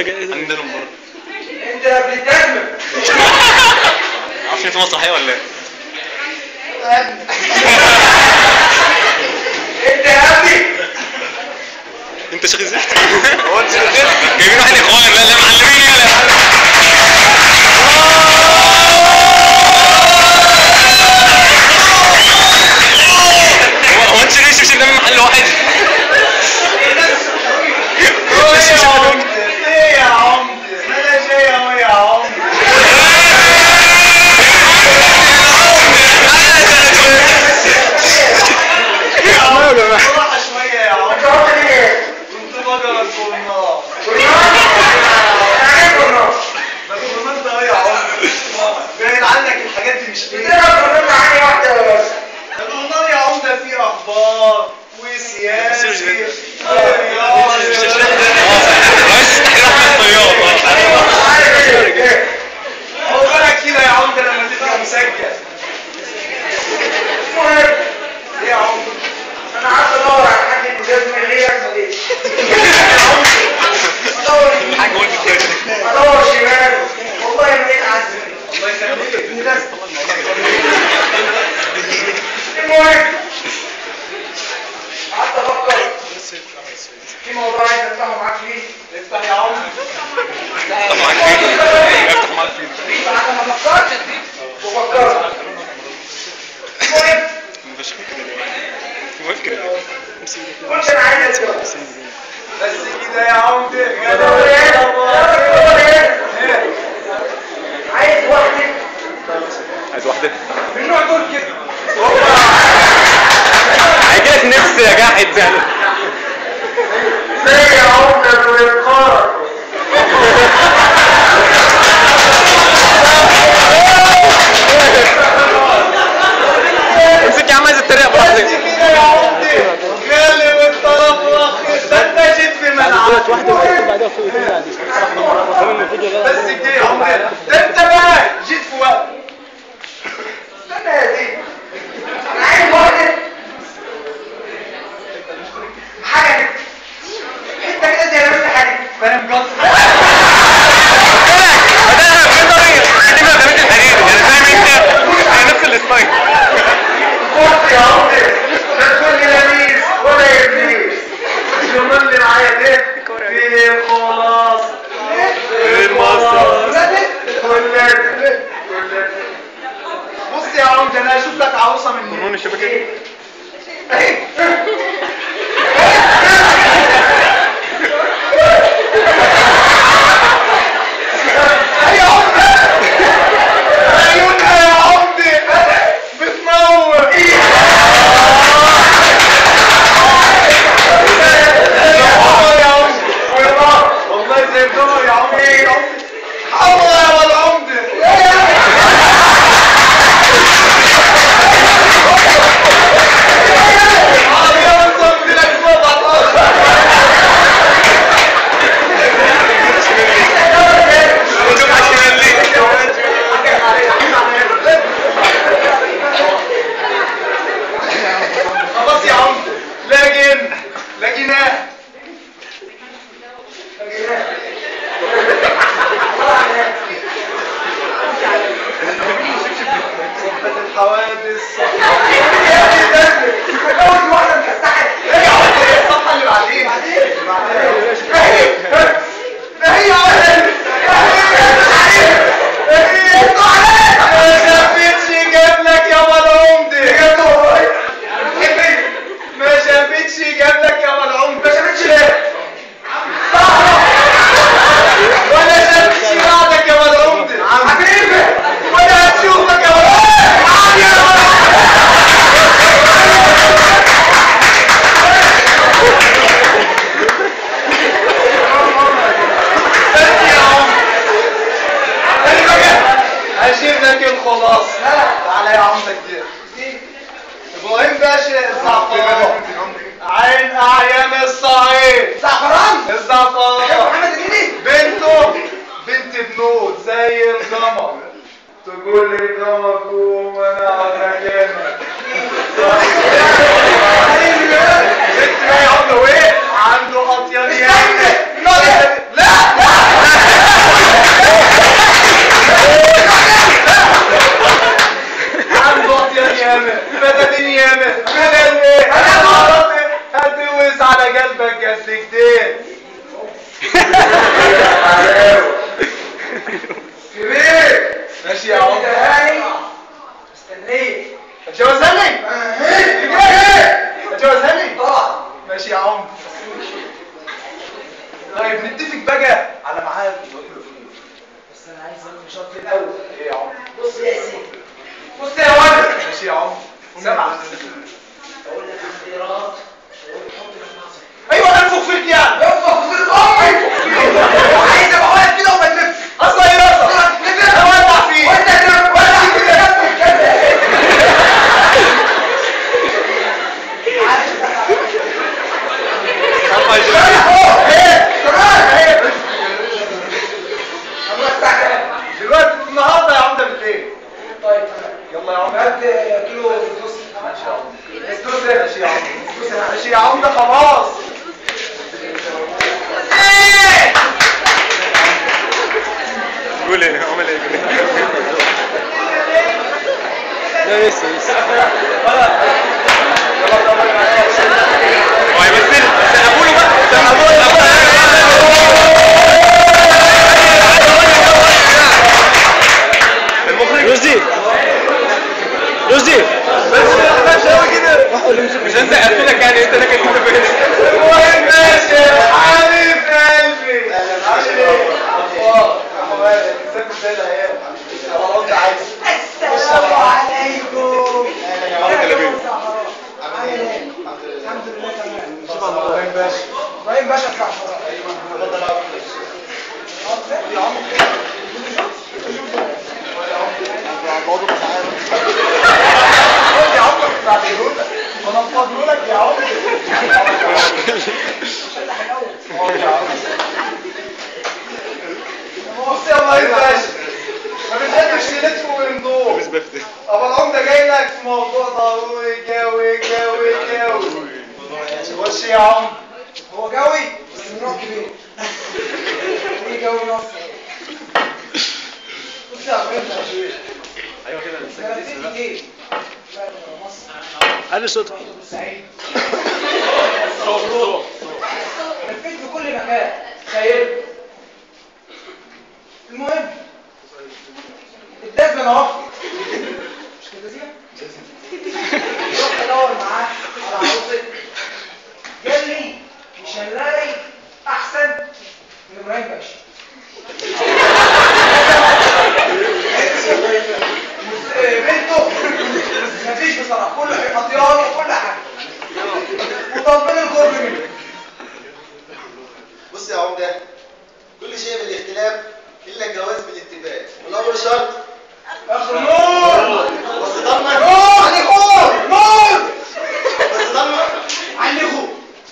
عندنا من بره انت يا ابن الكلب معرفش في مسرحيه ولا ايه يا ابني انت يا ابني انت شيخ زفت هو انت شيخ زفت جايبين واحد اخوان لا لا معلمين يلا هو هو انت ليه شوشي ده من محل واحد ايه يا عمد ايه يا عمد ما انا جاي اهو يا عمد بالراحة شوية يا عمد كنت بقرا الجورنال ده الجورنال ده ايه يا عمد باين عنك الحاجات دي مش ليه الجورنال يا عمدة فيه اخبار وسياسي رئيس تحرير احمد طياب هو بالك كده يا عمدة لما تبقى مسجل ايه يا عمدة انا عارف ادور على حاجه مجازمه ليه اعمل ايه؟ ادور يمين حاجه قلت كده ادور شمال والله ما لقيت عزمي الله يخليك المهم قعدت افكر في موضوع عايز افتحه معاك فيه افتح يا عمدة افتح معاك فين افتح معاك فين بعد ما فكرت وفكرت المهم مفيش فكره مفيش فكره كنت انا عايز اسال بس كده يا عمدة يا دور يا هنا دور هنا إيه؟ عايز واحده عايز واحده من النوع دول كده هيجيلك نفس يا جاحد يعني زي عمده والقار امسك يا عم عايز التريق بس براحتك كده يا عمدة غالب الطرف الاخير ده انت جيت في ملعب واحدة واحدة بعدها فوق الدنيا دي كمان الفيديو ده بس كده يا عمدة ده انت بقى جيت في وقت استنى يا زيد انا عايز واحده حاجه كده حته كده زي ما انت حاجه فاهم قصدي بدأنا في طريق دي بقى خليت الحرير يعني فاهم انت على نفس الستايل بص يا عمده لا تقول لي لميس ولا يبليس الجمل اللي معايا ده فيه الخلاص المصر. كلك بص يا عمدة انا اشوف لك عروسة من قانون هنا الشبكه يا عمدة عيونها يا عمدة بتنور زي القمر يا عمدة والله والله زي القمر يا عمدة يا عمدة حمرا يا ولد عمدة عربية بتصب لك بضعة شوف على الشمال ليه خلاص يا عم لكن لقيناه صحبة الحوادث اتجوز واحده مكسحه ايه يا عم ايه الصفحة اللي بعدين ده هي ما شافتش جاب لك يا ولد عمدة ما شافتش جاب لك يا ولد عمدة ما شافتش ليه ولا شافتش بعدك يا ولد عمدة حبيبي ولا هتشوفك يا ولد بس يا عمدة خلي بالك هشيل لك الخلاص تعالى يا عمدة كده ابراهيم باشا الزعفران عين اعيان الصعيد زعفران يا الزعفران محمد الهندي بنته بنت بنوت زي القمر تقول لي القمر قوم انا على مكانك بنت يا عم وايه عنده اطيب استنى. لا لا عمده هاني مستنيه هتجوزني؟ ايه؟ هتجوزني؟ طبعا ماشي يا عم طيب نتفق بقى على ميعاد نروح له فيه بس انا عايز اعمل شرط الاول ايه يا عم؟ بص يا سيدي بص يا ولد ماشي يا عم سامع اقول لك اختيارات ايوه انفخ فيك يعني انفخ فيك امي عايز ابقى واقف كده وما تلفش اصلا ايه اصلا تلف ولع فيه وانت تلف ولع كده دلوقتي النهارده يا عمده بالليل طيب يلا يا عم هات كيلو فلوس ان شاء الله فلوس ماشي يا عم ماشي يا عمده خلاص قول ايه عمل ايه لا لسه لسه هو هيمثل سقفوا له بقى سقفوا له المخرج رشدي رشدي مش هنسى لك يعني انت لك المخرج المهم ماشي حبيب قلبي عامل ايه؟ اخبار احوالك ازيك ازاي العيال؟ والله انت عايز السلام عليكم الحمد لله تمام ابراهيم باشا ابراهيم باشا الزعفران يا عم خد يا عم بعدهولك انا مفضلك يا عم خد يا عم بص يا ابراهيم باشا ما بنحبش نلف وندور بس بفتح ابو العمده جاي لك في موضوع ضروري جوي جوي جوي خش يا عم هو جوي بس من نوع كبير ايه جوي مصر بص يا ابراهيم باشا ايوه كده ثلاثين ايه لا مصر علي صوتك بورسعيد صوت صوت لفيت في كل مكان شايل المهم الدزمن اهو مش كده زي رحت ادور معاه على عروسه قال لي مش هنلاقي احسن من ابراهيم باشا بنته مفيش بصراحه كل حاجه مطياره وكل حاجه وطالبين القرب منه بص يا عمده كل شيء بالاختلاف الا الجواز بالاتفاق والاول شرط اخر نور بس ضمن نور علي نور نور بس ضمن علي خو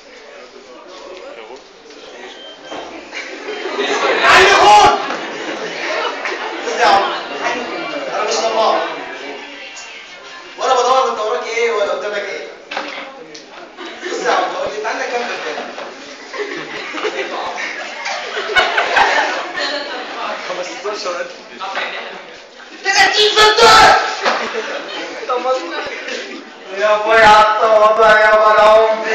علي خو بص يا عم انا مش طماع ولا بدور انت وراك ايه ولا قدامك ايه بص يا عم هقول لك عندك كام فدان 30 فدان يا ابوي عالطوبة يا ابو العمدة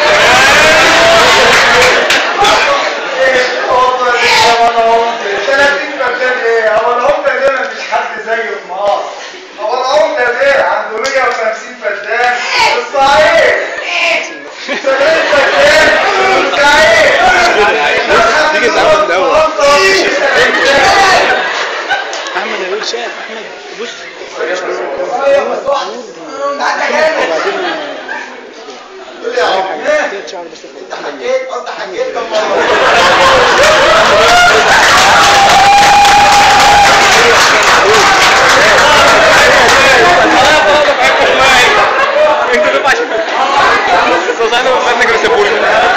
ايه الطوبة دي يا ابو العمدة 30 فدان ايه ابو العمدة ده مفيش حد زيه في مصر ابو العمدة ده عنده 150 فدان في الصعيد 70 فدان في الصعيد تيجي تعمل من الأول. احمد احمد هيقول شاهد احمد بص ايوه بس واحد عندك هنا وبعدين قول لي يا عم تلات شهر بس انت حكيت قصدي حكيت كم مره انت بقى عشان صدقني ما بدنا نجري سبوني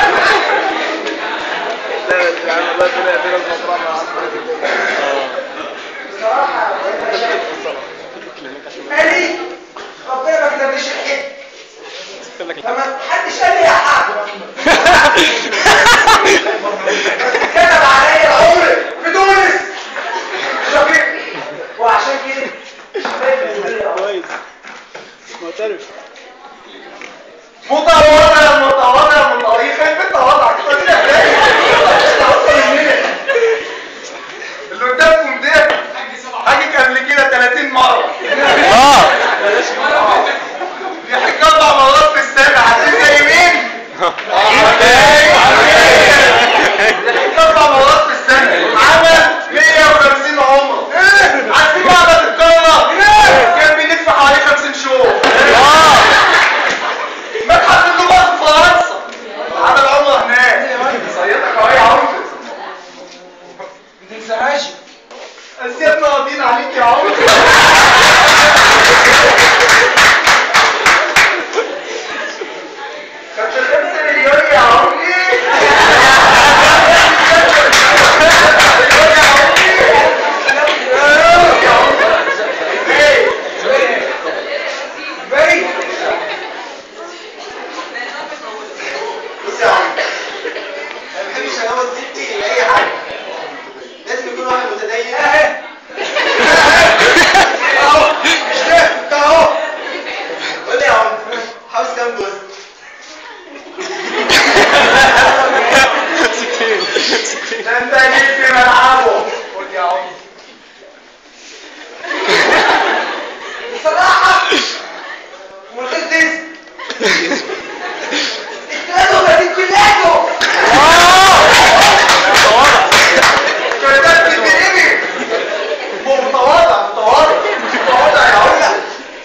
بصراحه قال لي ربنا ما كتبليش الحج فما حدش قال لي يا حاج كتب عليا عمري في تونس شفيق وعشان كده كويس معترف متواضع متواضع متواضع انت متواضع اللي قدامكم ده حاجه كان قبل كده 30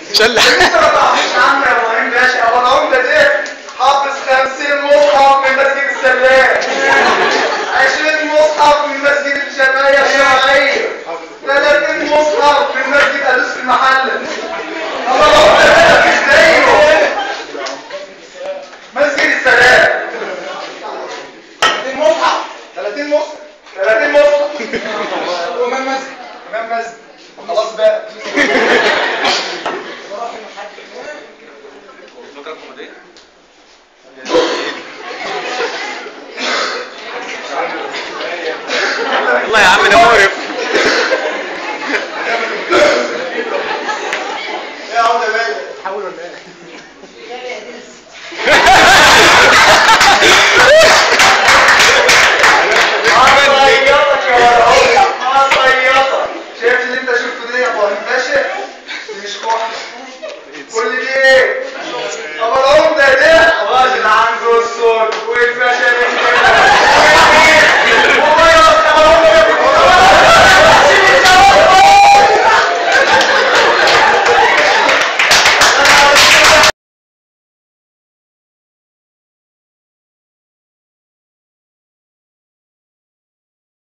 شل انت ما تعرفش عنه يا ابراهيم باشا هو العمده دي